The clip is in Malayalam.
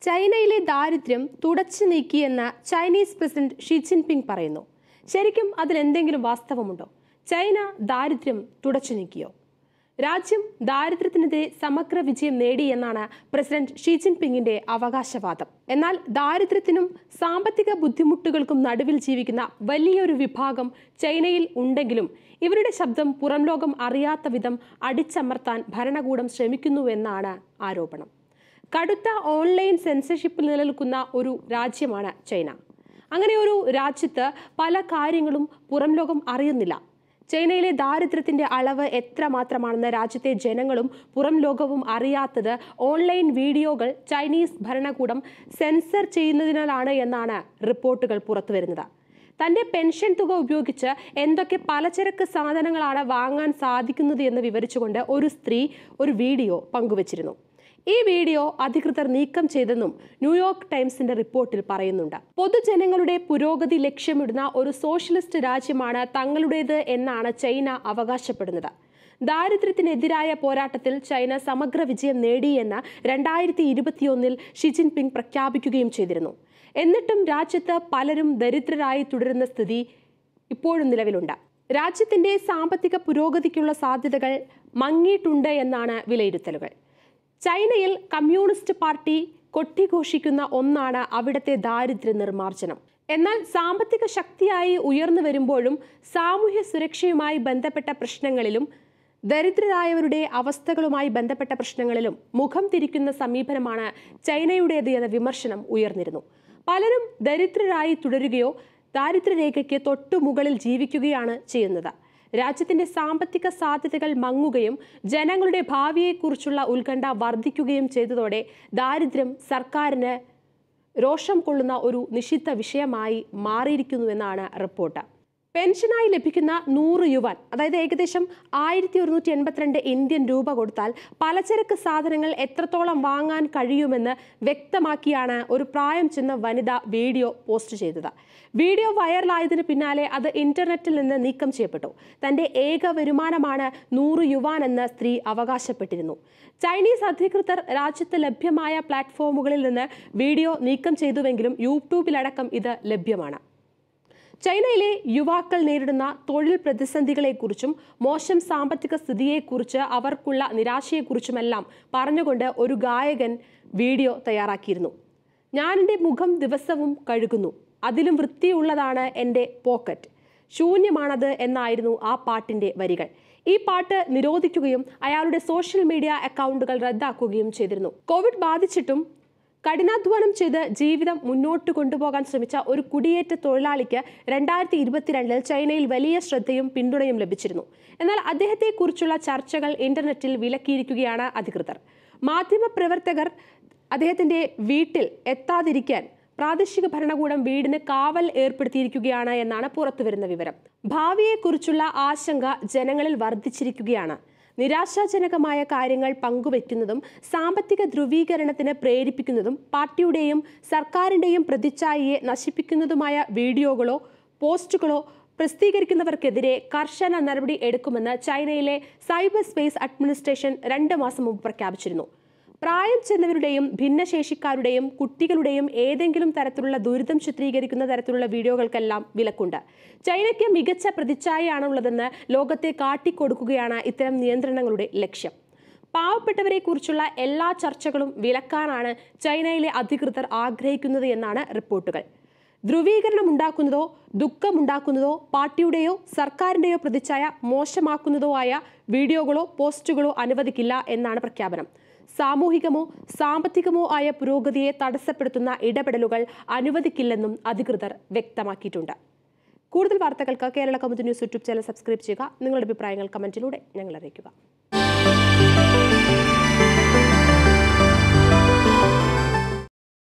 ചൈനയിലെ ദാരിദ്ര്യം തുടച്ചു നീക്കിയെന്ന് ചൈനീസ് പ്രസിഡന്റ് ഷി ജിൻപിങ് പറയുന്നു ശരിക്കും അതിലെന്തെങ്കിലും വാസ്തവമുണ്ടോ ചൈന ദാരിദ്ര്യം തുടച്ചു നീക്കിയോ രാജ്യം ദാരിദ്ര്യത്തിനെതിരെ സമഗ്ര വിജയം നേടി എന്നാണ് പ്രസിഡന്റ് ഷി ജിൻപിങ്ങിന്റെ അവകാശവാദം എന്നാൽ ദാരിദ്ര്യത്തിനും സാമ്പത്തിക ബുദ്ധിമുട്ടുകൾക്കും നടുവിൽ ജീവിക്കുന്ന വലിയൊരു വിഭാഗം ചൈനയിൽ ഉണ്ടെങ്കിലും ഇവരുടെ ശബ്ദം പുറം ലോകം അറിയാത്ത വിധം അടിച്ചമർത്താൻ ഭരണകൂടം ശ്രമിക്കുന്നുവെന്നാണ് ആരോപണം കടുത്ത ഓൺലൈൻ സെൻസർഷിപ്പിൽ നിലനിൽക്കുന്ന ഒരു രാജ്യമാണ് ചൈന അങ്ങനെ ഒരു രാജ്യത്ത് പല കാര്യങ്ങളും പുറം ലോകം അറിയുന്നില്ല ചൈനയിലെ ദാരിദ്ര്യത്തിന്റെ അളവ് എത്രമാത്രമാണെന്ന് രാജ്യത്തെ ജനങ്ങളും പുറം ലോകവും അറിയാത്തത് ഓൺലൈൻ വീഡിയോകൾ ചൈനീസ് ഭരണകൂടം സെൻസർ ചെയ്യുന്നതിനാലാണ് എന്നാണ് റിപ്പോർട്ടുകൾ പുറത്തുവരുന്നത് തന്റെ പെൻഷൻ തുക ഉപയോഗിച്ച് എന്തൊക്കെ പലചരക്ക് സാധനങ്ങളാണ് വാങ്ങാൻ സാധിക്കുന്നത് എന്ന് വിവരിച്ചുകൊണ്ട് ഒരു സ്ത്രീ ഒരു വീഡിയോ പങ്കുവച്ചിരുന്നു ഈ വീഡിയോ അധികൃതർ നീക്കം ചെയ്തെന്നും ന്യൂയോർക്ക് ടൈംസിന്റെ റിപ്പോർട്ടിൽ പറയുന്നുണ്ട് പൊതുജനങ്ങളുടെ പുരോഗതി ലക്ഷ്യമിടുന്ന ഒരു സോഷ്യലിസ്റ്റ് രാജ്യമാണ് തങ്ങളുടേത് എന്നാണ് ചൈന അവകാശപ്പെടുന്നത് ദാരിദ്ര്യത്തിനെതിരായ പോരാട്ടത്തിൽ ചൈന സമഗ്ര വിജയം നേടിയെന്ന് രണ്ടായിരത്തി ഇരുപത്തിയൊന്നിൽ ഷി ജിൻപിങ് പ്രഖ്യാപിക്കുകയും ചെയ്തിരുന്നു എന്നിട്ടും രാജ്യത്ത് പലരും ദരിദ്രരായി തുടരുന്ന സ്ഥിതി ഇപ്പോഴും നിലവിലുണ്ട് രാജ്യത്തിന്റെ സാമ്പത്തിക പുരോഗതിക്കുള്ള സാധ്യതകൾ മങ്ങിയിട്ടുണ്ട് എന്നാണ് വിലയിരുത്തലുകൾ ചൈനയിൽ കമ്മ്യൂണിസ്റ്റ് പാർട്ടി കൊട്ടിഘോഷിക്കുന്ന ഒന്നാണ് അവിടുത്തെ ദാരിദ്ര്യ നിർമ്മാർജ്ജനം എന്നാൽ സാമ്പത്തിക ശക്തിയായി ഉയർന്നു വരുമ്പോഴും സാമൂഹ്യ സുരക്ഷയുമായി ബന്ധപ്പെട്ട പ്രശ്നങ്ങളിലും ദരിദ്രരായവരുടെ അവസ്ഥകളുമായി ബന്ധപ്പെട്ട പ്രശ്നങ്ങളിലും മുഖം തിരിക്കുന്ന സമീപനമാണ് ചൈനയുടേത് എന്ന വിമർശനം ഉയർന്നിരുന്നു പലരും ദരിദ്രരായി തുടരുകയോ ദാരിദ്ര്യരേഖയ്ക്ക് തൊട്ടുമുകളിൽ ജീവിക്കുകയാണ് ചെയ്യുന്നത് രാജ്യത്തിന്റെ സാമ്പത്തിക സാധ്യതകൾ മങ്ങുകയും ജനങ്ങളുടെ ഭാവിയെക്കുറിച്ചുള്ള ഉത്കണ്ഠ വർദ്ധിക്കുകയും ചെയ്തതോടെ ദാരിദ്ര്യം സർക്കാരിന് രോഷം കൊള്ളുന്ന ഒരു നിഷിദ്ധ വിഷയമായി മാറിയിരിക്കുന്നുവെന്നാണ് റിപ്പോർട്ട് പെൻഷനായി ലഭിക്കുന്ന നൂറ് യുവാൻ അതായത് ഏകദേശം ആയിരത്തി ഒരുന്നൂറ്റി എൺപത്തിരണ്ട് ഇന്ത്യൻ രൂപ കൊടുത്താൽ പലചരക്ക് സാധനങ്ങൾ എത്രത്തോളം വാങ്ങാൻ കഴിയുമെന്ന് വ്യക്തമാക്കിയാണ് ഒരു പ്രായം ചെന്ന വനിത വീഡിയോ പോസ്റ്റ് ചെയ്തത് വീഡിയോ വൈറലായതിനു പിന്നാലെ അത് ഇന്റർനെറ്റിൽ നിന്ന് നീക്കം ചെയ്യപ്പെട്ടു തന്റെ ഏക വരുമാനമാണ് നൂറ് യുവാൻ എന്ന് സ്ത്രീ അവകാശപ്പെട്ടിരുന്നു ചൈനീസ് അധികൃതർ രാജ്യത്ത് ലഭ്യമായ പ്ലാറ്റ്ഫോമുകളിൽ നിന്ന് വീഡിയോ നീക്കം ചെയ്തുവെങ്കിലും യൂട്യൂബിലടക്കം ഇത് ലഭ്യമാണ് ചൈനയിലെ യുവാക്കൾ നേരിടുന്ന തൊഴിൽ പ്രതിസന്ധികളെക്കുറിച്ചും മോശം സാമ്പത്തിക സ്ഥിതിയെക്കുറിച്ച് അവർക്കുള്ള നിരാശയെക്കുറിച്ചുമെല്ലാം പറഞ്ഞുകൊണ്ട് ഒരു ഗായകൻ വീഡിയോ തയ്യാറാക്കിയിരുന്നു ഞാൻ എൻ്റെ മുഖം ദിവസവും കഴുകുന്നു അതിലും വൃത്തിയുള്ളതാണ് എൻ്റെ പോക്കറ്റ് ശൂന്യമാണത് എന്നായിരുന്നു ആ പാട്ടിന്റെ വരികൾ ഈ പാട്ട് നിരോധിക്കുകയും അയാളുടെ സോഷ്യൽ മീഡിയ അക്കൗണ്ടുകൾ റദ്ദാക്കുകയും ചെയ്തിരുന്നു കോവിഡ് ബാധിച്ചിട്ടും കഠിനാധ്വാനം ചെയ്ത് ജീവിതം മുന്നോട്ട് കൊണ്ടുപോകാൻ ശ്രമിച്ച ഒരു കുടിയേറ്റ തൊഴിലാളിക്ക് രണ്ടായിരത്തി ഇരുപത്തിരണ്ടിൽ ചൈനയിൽ വലിയ ശ്രദ്ധയും പിന്തുണയും ലഭിച്ചിരുന്നു എന്നാൽ അദ്ദേഹത്തെക്കുറിച്ചുള്ള ചർച്ചകൾ ഇന്റർനെറ്റിൽ വിലക്കിയിരിക്കുകയാണ് അധികൃതർ മാധ്യമപ്രവർത്തകർ അദ്ദേഹത്തിന്റെ വീട്ടിൽ എത്താതിരിക്കാൻ പ്രാദേശിക ഭരണകൂടം വീടിന് കാവൽ ഏർപ്പെടുത്തിയിരിക്കുകയാണ് എന്നാണ് പുറത്തുവരുന്ന വിവരം ഭാവിയെക്കുറിച്ചുള്ള ആശങ്ക ജനങ്ങളിൽ വർദ്ധിച്ചിരിക്കുകയാണ് നിരാശാജനകമായ കാര്യങ്ങൾ പങ്കുവയ്ക്കുന്നതും സാമ്പത്തിക ധ്രുവീകരണത്തിന് പ്രേരിപ്പിക്കുന്നതും പാർട്ടിയുടെയും സർക്കാരിന്റെയും പ്രതിച്ഛായയെ നശിപ്പിക്കുന്നതുമായ വീഡിയോകളോ പോസ്റ്റുകളോ പ്രസിദ്ധീകരിക്കുന്നവർക്കെതിരെ കർശന നടപടി എടുക്കുമെന്ന് ചൈനയിലെ സൈബർ സ്പേസ് അഡ്മിനിസ്ട്രേഷൻ രണ്ട് മാസം മുമ്പ് പ്രഖ്യാപിച്ചിരുന്നു പ്രായം ചെന്നവരുടെയും ഭിന്നശേഷിക്കാരുടെയും കുട്ടികളുടെയും ഏതെങ്കിലും തരത്തിലുള്ള ദുരിതം ചിത്രീകരിക്കുന്ന തരത്തിലുള്ള വീഡിയോകൾക്കെല്ലാം വിലക്കുണ്ട് ചൈനയ്ക്ക് മികച്ച പ്രതിച്ഛായയാണുള്ളതെന്ന് ലോകത്തെ കാട്ടിക്കൊടുക്കുകയാണ് ഇത്തരം നിയന്ത്രണങ്ങളുടെ ലക്ഷ്യം പാവപ്പെട്ടവരെ കുറിച്ചുള്ള എല്ലാ ചർച്ചകളും വിലക്കാനാണ് ചൈനയിലെ അധികൃതർ ആഗ്രഹിക്കുന്നത് എന്നാണ് റിപ്പോർട്ടുകൾ ധ്രുവീകരണം ഉണ്ടാക്കുന്നതോ ദുഃഖമുണ്ടാക്കുന്നതോ പാർട്ടിയുടെയോ സർക്കാരിന്റെയോ പ്രതിച്ഛായ മോശമാക്കുന്നതോ ആയ വീഡിയോകളോ പോസ്റ്റുകളോ അനുവദിക്കില്ല എന്നാണ് പ്രഖ്യാപനം സാമൂഹികമോ സാമ്പത്തികമോ ആയ പുരോഗതിയെ തടസ്സപ്പെടുത്തുന്ന ഇടപെടലുകൾ അനുവദിക്കില്ലെന്നും അധികൃതർ വ്യക്തമാക്കിയിട്ടുണ്ട് കൂടുതൽ വാർത്തകൾക്ക് Kerala Kaumudi news YouTube channel subscribe ചെയ്യുക നിങ്ങളുടെ അഭിപ്രായങ്ങൾ കമന്റിലൂടെ ഞങ്ങൾ അറിയിക്കുക